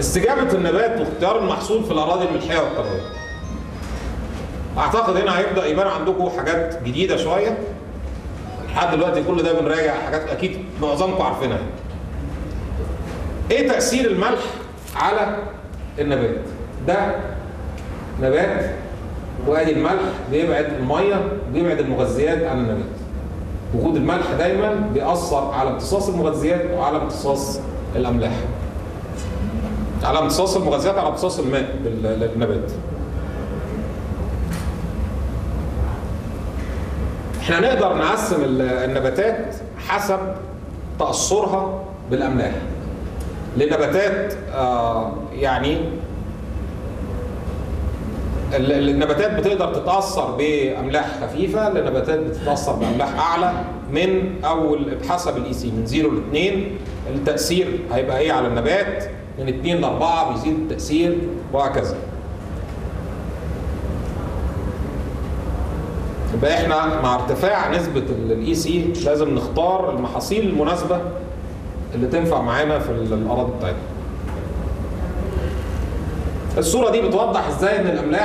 استجابة النبات واختيار المحصول في الأراضي الملحية والقروية أعتقد هنا هيبدأ يبان عندكم حاجات جديدة شوية لحد دلوقتي كل ده بنراجع حاجات أكيد معظمكم عارفينها إيه تأثير الملح على النبات؟ ده نبات وادي الملح بيبعد الميه بيبعد المغذيات عن النبات وجود الملح دايما بيأثر على امتصاص المغذيات وعلى امتصاص الاملاح على امتصاص المغذيات على امتصاص الماء لل- للنبات احنا نقدر نقسم ال- النباتات حسب تأثرها بالأملاح لنباتات آه يعني ال- ال- النباتات بتقدر تتاثر باملاح خفيفه لنباتات بتتاثر باملاح اعلى من اول بحسب الاي سي من 0 ل 2 التاثير هيبقى ايه على النبات من 2 ل 4 بيزيد التاثير وهكذا يبقى احنا مع ارتفاع نسبه الاي سي لازم نختار المحاصيل المناسبه اللي تنفع معانا في ال- الاراضي بتاعتنا الصورة دي بتوضح ازاي ان الاملاح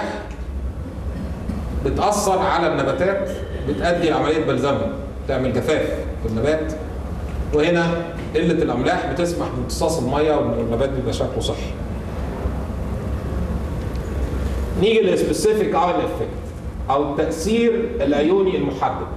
بتأثر على النباتات بتؤدي لعملية بلزمة تعمل جفاف في النبات وهنا قلة الاملاح بتسمح بامتصاص المية والنبات بيبقى شكله صحي. نيجي للسبيسيفيك ايون افكت او التأثير الايوني المحدد.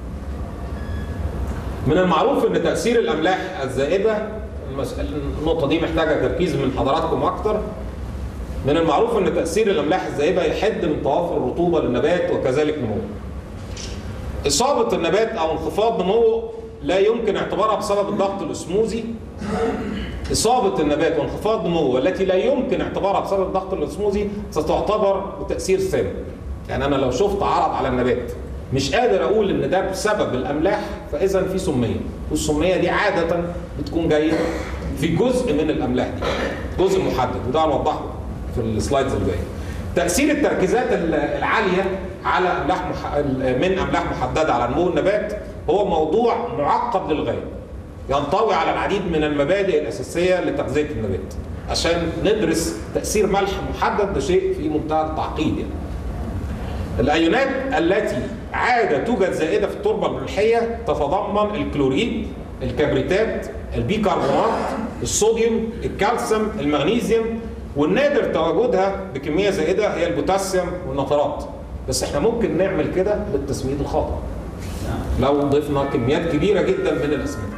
من المعروف ان تأثير الاملاح الزائدة المس- النقطة دي محتاجة تركيز من حضراتكم اكتر من المعروف ان تاثير الاملاح الذائبه يحد من توافر الرطوبه للنبات وكذلك نموه. اصابه النبات او انخفاض نموه لا يمكن اعتبارها بسبب الضغط الاسموزي. اصابه النبات وانخفاض نموه التي لا يمكن اعتبارها بسبب الضغط الاسموزي ستعتبر بتاثير سام. يعني انا لو شفت عرض على النبات مش قادر اقول ان ده بسبب الاملاح فاذا في سميه والسميه دي عاده بتكون جايه في جزء من الاملاح دي جزء محدد وده هنوضحه في السلايدز اللي جايه تاثير التركيزات ال- العاليه على املاح مح... من املاح محدده على نمو النبات هو موضوع معقد للغايه ينطوي على العديد من المبادئ الاساسيه لتغذيه النبات عشان ندرس تاثير ملح محدد ده شيء في منتهى التعقيد يعني الايونات التي عاده توجد زائده في التربه الملحيه تتضمن الكلوريد الكبريتات البيكربونات الصوديوم الكالسيوم المغنيسيوم والنادر تواجدها بكميه زائده هي البوتاسيوم والنترات بس احنا ممكن نعمل كده بالتسميد الخاطئ لو ضفنا كميات كبيره جدا من الاسمده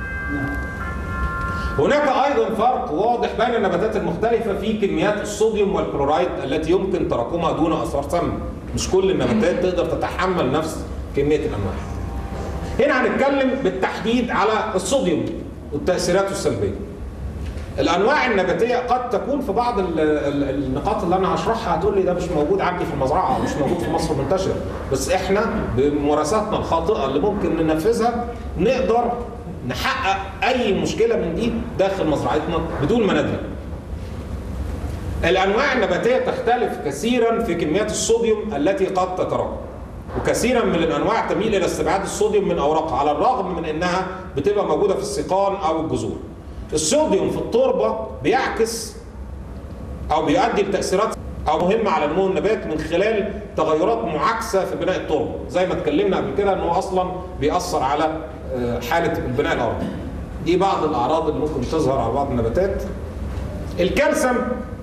هناك ايضا فرق واضح بين النباتات المختلفه في كميات الصوديوم والكلورايد التي يمكن تراكمها دون اثار سم مش كل النباتات تقدر تتحمل نفس كميه الاملاح هنا هنتكلم بالتحديد على الصوديوم والتاثيرات السلبيه الانواع النباتيه قد تكون في بعض ال- ال- النقاط اللي انا هشرحها هتقول لي ده مش موجود عندي في المزرعه او مش موجود في مصر منتشر بس احنا بممارساتنا الخاطئه اللي ممكن ننفذها نقدر نحقق اي مشكله من دي داخل مزرعتنا بدون ما ندري الانواع النباتيه تختلف كثيرا في كميات الصوديوم التي قد تتراكم وكثيرا من الانواع تميل الى استبعاد الصوديوم من اوراقها على الرغم من انها بتبقى موجوده في السيقان او الجذور الصوديوم في التربه بيعكس او بيؤدي لتاثيرات او مهمه على نمو النبات من خلال تغيرات معاكسه في بناء التربه زي ما اتكلمنا قبل كده ان هو اصلا بيأثر على آه، حاله البناء الارضي دي بعض الاعراض اللي ممكن تظهر على بعض النباتات الكالسيوم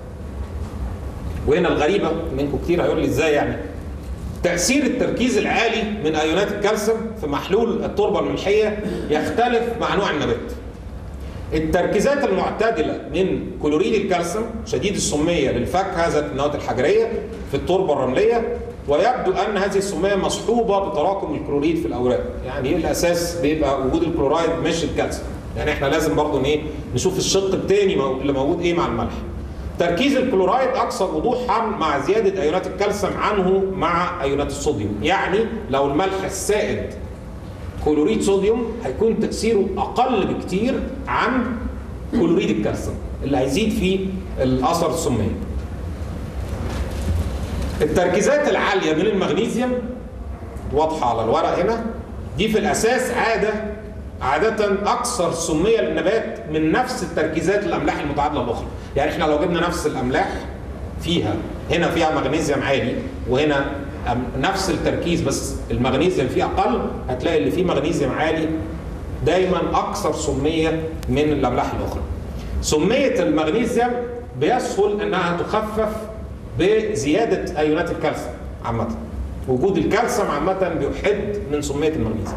وهنا الغريبه منكم كتير هيقول لي ازاي يعني تأثير التركيز العالي من أيونات الكالسيوم في محلول التربة الملحية يختلف مع نوع النبات. التركيزات المعتدلة من كلوريد الكالسيوم شديد السمية للفاكهة ذات النواة الحجرية في التربة الرملية ويبدو أن هذه السمية مصحوبة بتراكم الكلوريد في الأوراق، يعني الأساس بيبقى وجود الكلورايد مش الكالسيوم. يعني احنا لازم برضه ايه نشوف الشق الثاني اللي موجود ايه مع الملح. تركيز الكلورايد اكثر وضوحا مع زياده ايونات الكالسيوم عنه مع ايونات الصوديوم يعني لو الملح السائد كلوريد صوديوم هيكون تاثيره اقل بكتير عن كلوريد الكالسيوم اللي هيزيد فيه الاثر السميه التركيزات العاليه من المغنيسيوم واضحه على الورق هنا دي في الاساس عاده عادة أكثر سمية للنبات من نفس التركيزات الأملاح المتعادلة الأخرى يعني إحنا لو جبنا نفس الأملاح فيها هنا فيها مغنيسيوم عالي وهنا أم- نفس التركيز بس المغنيسيوم فيه أقل هتلاقي اللي فيه مغنيسيوم عالي دايما أكثر سمية من الأملاح الأخرى سمية المغنيسيوم بيسهل أنها تخفف بزيادة أيونات الكالسيوم عامة وجود الكالسيوم عامة بيحد من سمية المغنيسيوم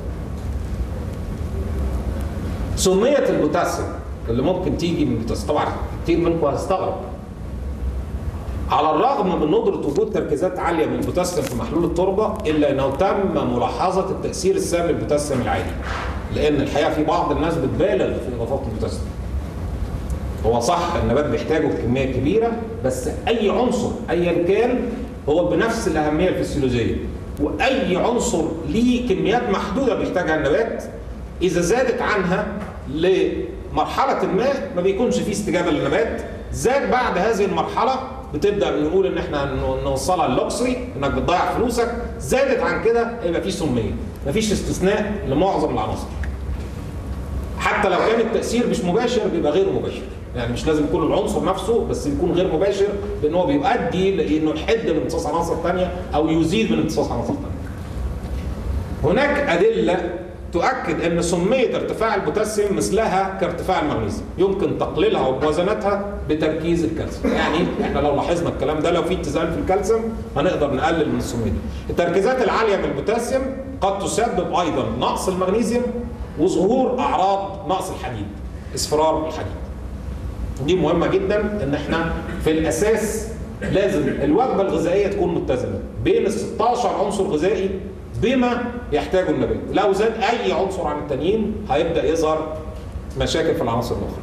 سمية البوتاسيوم اللي ممكن تيجي من البوتاسيوم طبعا كتير منكم هيستغرب على الرغم من ندرة وجود تركيزات عالية من البوتاسيوم في محلول التربة إلا أنه تم ملاحظة التأثير السام للبوتاسيوم العالي لأن الحقيقة في بعض الناس بتبالغ في إضافات البوتاسيوم هو صح النبات بيحتاجه بكمية كبيرة بس أي عنصر أيا كان هو بنفس الأهمية الفسيولوجية وأي عنصر ليه كميات محدودة بيحتاجها النبات إذا زادت عنها لمرحلة ما ما بيكونش فيه استجابة للنبات زاد بعد هذه المرحلة بتبدأ نقول إن إحنا ن- نوصلها للوكسري إنك بتضيع فلوسك زادت عن كده يبقى في سمية مفيش استثناء لمعظم العناصر حتى لو كان التأثير مش مباشر بيبقى غير مباشر يعني مش لازم يكون العنصر نفسه بس يكون غير مباشر بان هو بيؤدي لانه يحد من امتصاص عناصر ثانيه او يزيد من امتصاص عناصر ثانيه. هناك ادله تؤكد ان سميه ارتفاع البوتاسيوم مثلها كارتفاع المغنيسيوم يمكن تقليلها وموازنتها بتركيز الكالسيوم يعني احنا لو لاحظنا الكلام ده لو في اتزان في الكالسيوم هنقدر نقلل من السميه دي التركيزات العاليه من البوتاسيوم قد تسبب ايضا نقص المغنيسيوم وظهور اعراض نقص الحديد اصفرار الحديد دي مهمه جدا ان احنا في الاساس لازم الوجبه الغذائيه تكون متزنه بين ال 16 عنصر غذائي بما يحتاجه النبات لو زاد اي عنصر عن التانيين هيبدا يظهر مشاكل في العناصر الاخرى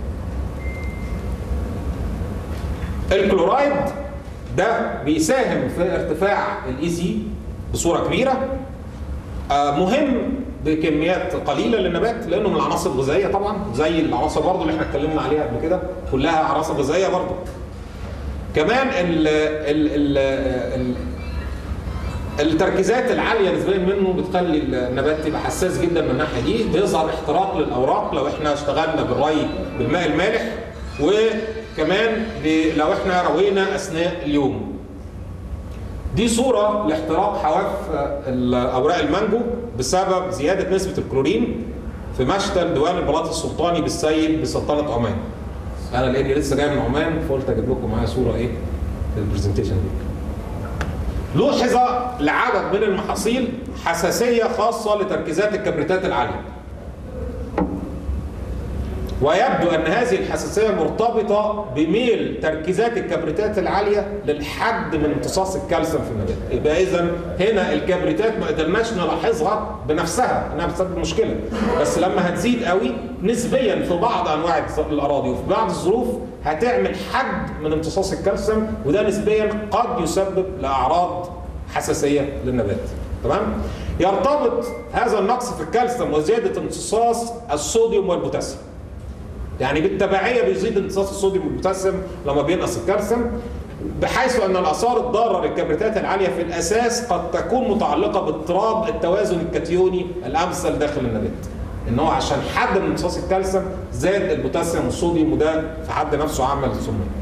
الكلورايد ده بيساهم في ارتفاع الاي سي بصوره كبيره آه، مهم بكميات قليله للنبات لانه من العناصر الغذائيه طبعا زي العناصر برضو اللي احنا اتكلمنا عليها قبل كده كلها عناصر غذائيه برضو كمان ال ال ال ال التركيزات العاليه نسبيا منه بتخلي النبات يبقى حساس جدا من الناحيه دي بيظهر احتراق للاوراق لو احنا اشتغلنا بالري بالماء المالح وكمان ب- لو احنا روينا اثناء اليوم دي صورة لاحتراق حواف أوراق المانجو بسبب زيادة نسبة الكلورين في مشتل ديوان البلاط السلطاني بالسيد بسلطنة عمان. أنا لأني لسه جاي من عمان فقلت أجيب لكم معايا صورة إيه في البرزنتيشن دي. لوحظ لعدد من المحاصيل حساسية خاصة لتركيزات الكبريتات العالية. ويبدو ان هذه الحساسيه مرتبطه بميل تركيزات الكبريتات العاليه للحد من امتصاص الكالسيوم في النبات يبقى اذا هنا الكبريتات ما قدرناش نلاحظها بنفسها انها بتسبب مشكله بس لما هتزيد قوي نسبيا في بعض انواع الاراضي وفي بعض الظروف هتعمل حد من امتصاص الكالسيوم وده نسبيا قد يسبب لاعراض حساسيه للنبات تمام يرتبط هذا النقص في الكالسيوم وزياده امتصاص الصوديوم والبوتاسيوم يعني بالتبعيه بيزيد امتصاص الصوديوم والبوتاسيوم لما بينقص الكالسيوم بحيث ان الاثار الضاره للكبريتات العاليه في الاساس قد تكون متعلقه باضطراب التوازن الكتيوني الامثل داخل النبات. ان هو عشان حد من امتصاص الكالسيوم زاد البوتاسيوم والصوديوم وده في حد نفسه عمل سميه.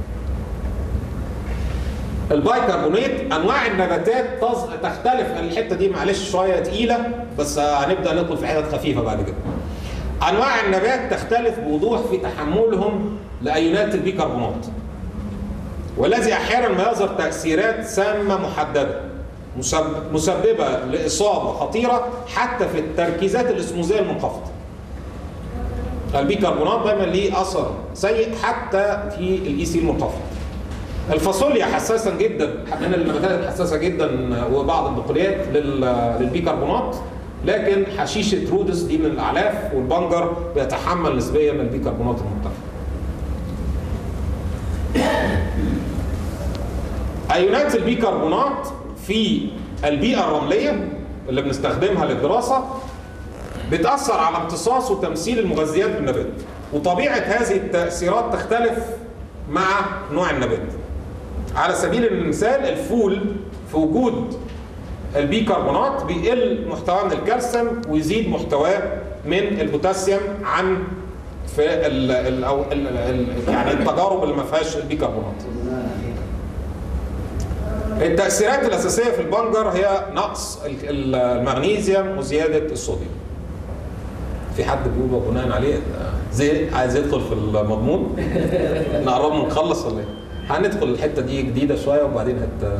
البايكربونات انواع النباتات تز- تختلف الحته دي معلش شويه تقيله بس هنبدا ندخل في حتت خفيفه بعد كده. انواع النبات تختلف بوضوح في تحملهم لايونات البيكربونات والذي احيانا ما يظهر تاثيرات سامه محدده مسب- مسببه لاصابه خطيره حتى في التركيزات الاسموزيه المنخفضه البيكربونات دايما ليه اثر سيء حتى في الاي سي المنخفض الفاصوليا حساسا جدا من النباتات الحساسه جدا وبعض البقوليات لل- للبيكربونات لكن حشيشه رودس دي من الاعلاف والبنجر بيتحمل نسبيا البيكربونات المنخفضه. ايونات البيكربونات في البيئه الرمليه اللي بنستخدمها للدراسه بتاثر على امتصاص وتمثيل المغذيات بالنبات وطبيعه هذه التاثيرات تختلف مع نوع النبات. على سبيل المثال الفول في وجود البيكربونات بيقل محتواه من الكالسيوم ويزيد محتواه من البوتاسيوم عن في ال ال أو ال ال يعني التجارب اللي ما فيهاش البيكربونات. التأثيرات الأساسية في البنجر هي نقص ال- ال- المغنيسيوم وزيادة الصوديوم. في حد بيقول بناء عليه آه، زي عايز يدخل في المضمون نقرب نخلص ولا ايه؟ هندخل الحته دي جديده شويه وبعدين هت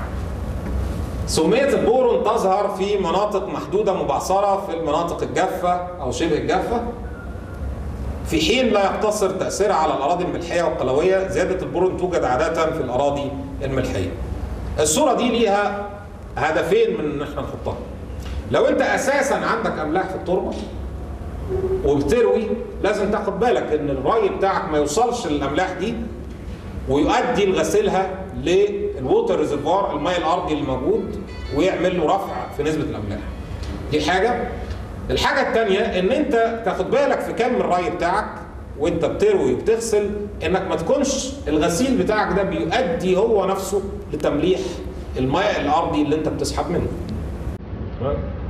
سمية البورون تظهر في مناطق محدودة مبعثرة في المناطق الجافة أو شبه الجافة في حين لا يقتصر تأثيرها على الأراضي الملحية والقلوية زيادة البورون توجد عادة في الأراضي الملحية الصورة دي ليها هدفين من إن احنا نحطها لو أنت أساسا عندك أملاح في التربة وبتروي لازم تاخد بالك ان الري بتاعك ما يوصلش للاملاح دي ويؤدي لغسيلها للووتر ريزرفوار الماء الارضي اللي موجود ويعمل له رفع في نسبه الاملاح. دي حاجه. الحاجه الثانيه ان انت تاخد بالك في كم الري بتاعك وانت بتروي وبتغسل انك ما تكونش الغسيل بتاعك ده بيؤدي هو نفسه لتمليح الماء الارضي اللي انت بتسحب منه.